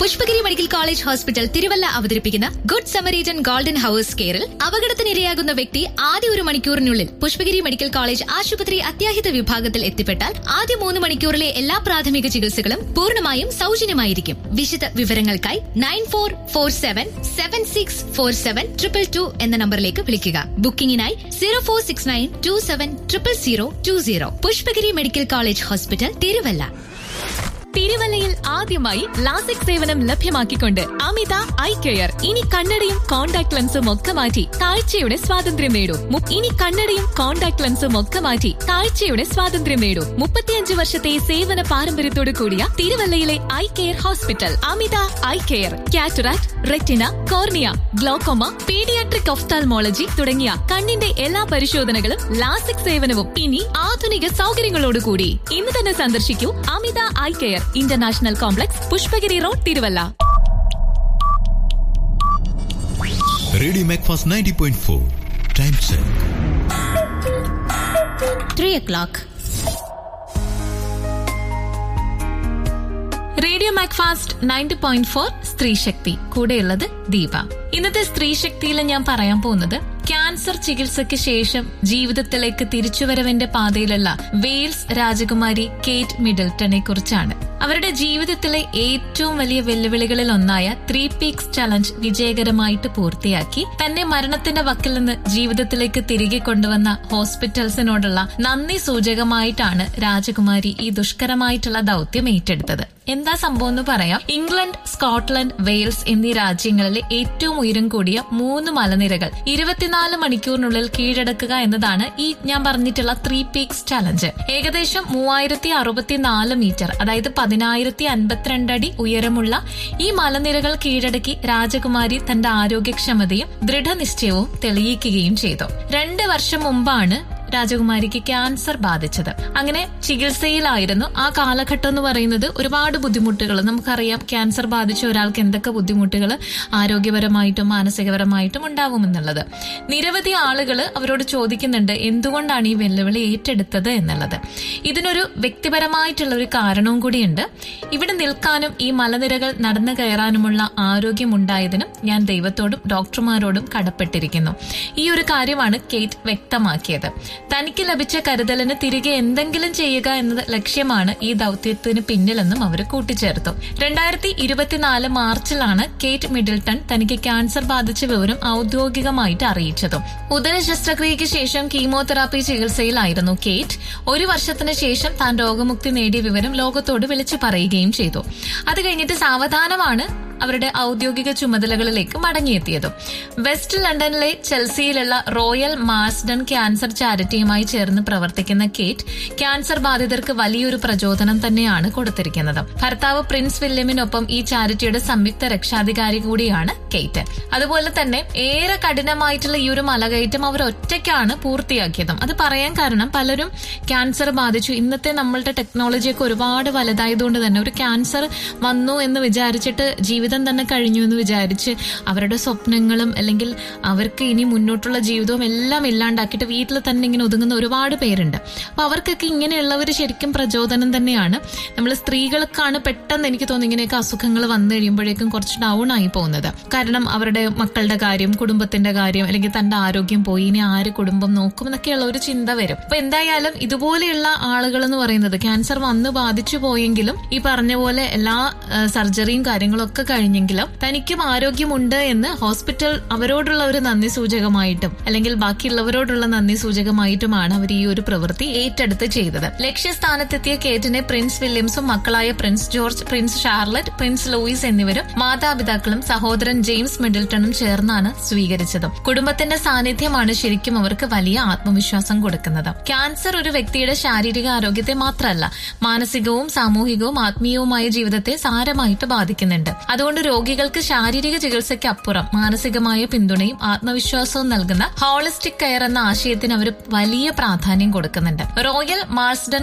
Pushpagiri medical college hospital Thiruvalla അവതരിപ്പിക്കുന്ന good Samaritan golden hours കെയറിൽ അപകടത്തിനിരയാകുന്ന വ്യക്തി ആദ്യ ഒരു മണിക്കൂറിനുള്ളിൽ പുഷ്പഗിരി മെഡിക്കൽ കോളേജ് ആശുപത്രി അത്യാഹിത വിഭാഗത്തിൽ എത്തിപ്പെട്ടാൽ ആദ്യ മൂന്ന് മണിക്കൂറിലെ എല്ലാ പ്രാഥമിക ചികിത്സകളും പൂർണ്ണമായും സൗജന്യമായിരിക്കും വിശദ വിവരങ്ങൾക്കായി nine four four seven seven six four seven triple two എന്ന നമ്പറിലേക്ക് വിളിക്കുക ബുക്കിംഗിനായി zero four six nine two seven triple zero two zero Pushpagiri medical college hospital Thiruvalla തിരുവല്ലയിൽ ആദ്യമായി ലാസിക് സേവനം ലഭ്യമാക്കിക്കൊണ്ട് അമിത ഐ കെയർ ഇനി കണ്ണടയും കോൺടാക്ട് ലെൻസും ഒക്കെ മാറ്റി കാഴ്ചയുടെ സ്വാതന്ത്ര്യം നേടൂ മു- ഇനി കണ്ണടയും കോൺടാക്ട് ലെൻസും ഒക്കെ മാറ്റി കാഴ്ചയുടെ സ്വാതന്ത്ര്യം നേടൂ മുപ്പത്തിയഞ്ച് വർഷത്തെ സേവന പാരമ്പര്യത്തോടു കൂടിയ തിരുവല്ലയിലെ eye care hospital Amitha eye care cataract retina cornea glaucoma paediatric ophthalmology തുടങ്ങിയ കണ്ണിന്റെ എല്ലാ പരിശോധനകളും ലാസിക് സേവനവും ഇനി ആധുനിക സൗകര്യങ്ങളോടുകൂടി ഇന്ന് തന്നെ സന്ദർശിക്കൂ Amitha eye care international complex Pushpagiri road Thiruvalla radio Macfast ninety point four time check three o'clock radio Macfast ninety point four സ്ത്രീ ശക്തി കൂടെയുള്ളത് ദീപ ഇന്നത്തെ സ്ത്രീ ശക്തിയിൽ ഞാൻ പറയാൻ പോകുന്നത് ക്യാൻസർ ചികിത്സയ്ക്ക് ശേഷം ജീവിതത്തിലേക്ക് തിരിച്ചുവരവിന്റെ പാതയിലുള്ള വെയിൽസ് രാജകുമാരി കേറ്റ് മിഡിൽട്ടനെ കുറിച്ചാണ് അവരുടെ ജീവിതത്തിലെ ഏറ്റവും വലിയ വെല്ലുവിളികളിൽ ഒന്നായ ത്രീ പീക്സ് ചലഞ്ച് വിജയകരമായിട്ട് പൂർത്തിയാക്കി തന്നെ മരണത്തിന്റെ വക്കിൽ നിന്ന് ജീവിതത്തിലേക്ക് തിരികെ കൊണ്ടുവന്ന ഹോസ്പിറ്റൽസിനോടുള്ള നന്ദി സൂചകമായിട്ടാണ് രാജകുമാരി ഈ ദുഷ്കരമായിട്ടുള്ള ദൗത്യം ഏറ്റെടുത്തത് എന്താ സംഭവം എന്ന് പറയാം ഇംഗ്ലണ്ട് സ്കോട്ട്ലൻഡ് വെയിൽസ് എന്നീ രാജ്യങ്ങളിലെ ഏറ്റവും ഉയരം കൂടിയ മൂന്ന് മലനിരകൾ ഇരുപത്തിനാല് മണിക്കൂറിനുള്ളിൽ കീഴടക്കുക എന്നതാണ് ഈ ഞാൻ പറഞ്ഞിട്ടുള്ള ത്രീ പീക്സ് ചലഞ്ച് ഏകദേശം മൂവായിരത്തി അറുപത്തിനാല് മീറ്റർ അതായത് പതിനായിരത്തി അൻപത്തിരണ്ട് അടി ഉയരമുള്ള ഈ മലനിരകൾ കീഴടക്കി രാജകുമാരി തന്റെ ആരോഗ്യക്ഷമതയും ദൃഢനിശ്ചയവും തെളിയിക്കുകയും ചെയ്തു രണ്ട് വർഷം മുമ്പാണ് രാജകുമാരിക്ക് ക്യാൻസർ ബാധിച്ചത് അങ്ങനെ ചികിത്സയിലായിരുന്നു ആ കാലഘട്ടം എന്ന് പറയുന്നത് ഒരുപാട് ബുദ്ധിമുട്ടുകൾ നമുക്കറിയാം ക്യാൻസർ ബാധിച്ച ഒരാൾക്ക് എന്തൊക്കെ ബുദ്ധിമുട്ടുകൾ ആരോഗ്യപരമായിട്ടും മാനസികപരമായിട്ടും ഉണ്ടാവുമെന്നുള്ളത് നിരവധി ആളുകൾ അവരോട് ചോദിക്കുന്നുണ്ട് എന്തുകൊണ്ടാണ് ഈ വെല്ലുവിളി ഏറ്റെടുത്തത് എന്നുള്ളത് ഇതിനൊരു വ്യക്തിപരമായിട്ടുള്ള ഒരു കാരണവും കൂടിയുണ്ട് ഇവിടെ നിൽക്കാനും ഈ മലനിരകൾ നടന്നു കയറാനുമുള്ള ആരോഗ്യമുണ്ടായതിനും ഞാൻ ദൈവത്തോടും ഡോക്ടർമാരോടും കടപ്പെട്ടിരിക്കുന്നു ഈ ഒരു കാര്യമാണ് കേറ്റ് വ്യക്തമാക്കിയത് തനിക്ക് ലഭിച്ച കരുതലിന് തിരികെ എന്തെങ്കിലും ചെയ്യുക എന്നത് ലക്ഷ്യമാണ് ഈ ദൗത്യത്തിന് പിന്നിലെന്നും അവർ കൂട്ടിച്ചേർത്തു രണ്ടായിരത്തി ഇരുപത്തിനാല് മാർച്ചിലാണ് കേറ്റ് മിഡിൽട്ടൺ തനിക്ക് ക്യാൻസർ ബാധിച്ച വിവരം ഔദ്യോഗികമായിട്ട് അറിയിച്ചതും ഉദര ശസ്ത്രക്രിയയ്ക്ക് ശേഷം കീമോതെറാപ്പി ചികിത്സയിലായിരുന്നു കേറ്റ് ഒരു വർഷത്തിന് ശേഷം താൻ രോഗമുക്തി നേടിയ വിവരം ലോകത്തോട് വിളിച്ചു പറയുകയും ചെയ്തു അത് കഴിഞ്ഞിട്ട് സാവധാനമാണ് അവരുടെ ഔദ്യോഗിക ചുമതലകളിലേക്ക് മടങ്ങിയെത്തിയതും വെസ്റ്റ് ലണ്ടനിലെ ചെൽസിയിലുള്ള റോയൽ മാസ്ഡൺ ക്യാൻസർ ചാരിറ്റിയുമായി ചേർന്ന് പ്രവർത്തിക്കുന്ന കേറ്റ് ക്യാൻസർ ബാധിതർക്ക് വലിയൊരു പ്രചോദനം തന്നെയാണ് കൊടുത്തിരിക്കുന്നത് ഭർത്താവ് പ്രിൻസ് വില്യമിനൊപ്പം ഈ ചാരിറ്റിയുടെ സംയുക്ത രക്ഷാധികാരി കൂടിയാണ് കേറ്റ് അതുപോലെ തന്നെ ഏറെ കഠിനമായിട്ടുള്ള ഈ ഒരു മലകയറ്റം അവർ ഒറ്റയ്ക്കാണ് പൂർത്തിയാക്കിയതും അത് പറയാൻ കാരണം പലരും ക്യാൻസർ ബാധിച്ചു ഇന്നത്തെ നമ്മളുടെ ടെക്നോളജിയൊക്കെ ഒരുപാട് വലുതായതുകൊണ്ട് തന്നെ ഒരു ക്യാൻസർ വന്നു എന്ന് വിചാരിച്ചിട്ട് ജീവിതം തന്നെ കഴിഞ്ഞു എന്ന് വിചാരിച്ച് അവരുടെ സ്വപ്നങ്ങളും അല്ലെങ്കിൽ അവർക്ക് ഇനി മുന്നോട്ടുള്ള ജീവിതവും എല്ലാം ഇല്ലാണ്ടാക്കിയിട്ട് വീട്ടിൽ തന്നെ ഇങ്ങനെ ഒതുങ്ങുന്ന ഒരുപാട് പേരുണ്ട് അപ്പൊ അവർക്കൊക്കെ ഇങ്ങനെയുള്ളവർ ശരിക്കും പ്രചോദനം തന്നെയാണ് നമ്മൾ സ്ത്രീകൾക്കാണ് പെട്ടെന്ന് എനിക്ക് തോന്നുന്നു ഇങ്ങനെയൊക്കെ അസുഖങ്ങൾ വന്നു കഴിയുമ്പോഴേക്കും കുറച്ച് ഡൗൺ ആയി പോകുന്നത് കാരണം അവരുടെ മക്കളുടെ കാര്യം കുടുംബത്തിന്റെ കാര്യം അല്ലെങ്കിൽ തന്റെ ആരോഗ്യം പോയി ഇനി ആര് കുടുംബം നോക്കും എന്നൊക്കെയുള്ള ഒരു ചിന്ത വരും അപ്പൊ എന്തായാലും ഇതുപോലെയുള്ള ആളുകൾ എന്ന് പറയുന്നത് ക്യാൻസർ വന്ന് ബാധിച്ചു പോയെങ്കിലും ഈ പറഞ്ഞ പോലെ എല്ലാ ആ, സർജറിയും കാര്യങ്ങളും ഒക്കെ കഴിഞ്ഞെങ്കിലും തനിക്കും ആരോഗ്യമുണ്ട് എന്ന് ഹോസ്പിറ്റൽ അവരോടുള്ള ഒരു നന്ദി സൂചകമായിട്ടും അല്ലെങ്കിൽ ബാക്കിയുള്ളവരോടുള്ള നന്ദി സൂചകമായിട്ടുമാണ് അവർ ഈ ഒരു പ്രവൃത്തി ഏറ്റെടുത്ത് ചെയ്തത് ലക്ഷ്യസ്ഥാനത്തെത്തിയ കേറ്റിനെ പ്രിൻസ് വില്യംസും മക്കളായ prince George prince Charlotte prince Louis എന്നിവരും മാതാപിതാക്കളും സഹോദരൻ ജെയിംസ് മിഡിൽട്ടണും ചേർന്നാണ് സ്വീകരിച്ചത് കുടുംബത്തിന്റെ സാന്നിധ്യമാണ് ശരിക്കും അവർക്ക് വലിയ ആത്മവിശ്വാസം കൊടുക്കുന്നത് ക്യാൻസർ ഒരു വ്യക്തിയുടെ ശാരീരിക ആരോഗ്യത്തെ മാത്രമല്ല മാനസികവും സാമൂഹികവും ആത്മീയവുമായ ജീവിതത്തെ സാരമായിട്ട് ബാധിക്കുന്നുണ്ട് അതുകൊണ്ട് രോഗികൾക്ക് ശാരീരിക ചികിത്സയ്ക്ക് അപ്പുറം മാനസികമായ പിന്തുണയും ആത്മവിശ്വാസവും നൽകുന്ന ഹോളിസ്റ്റിക് കെയർ എന്ന ആശയത്തിന് അവർ വലിയ പ്രാധാന്യം കൊടുക്കുന്നുണ്ട് റോയൽ മാർസ്ഡൻ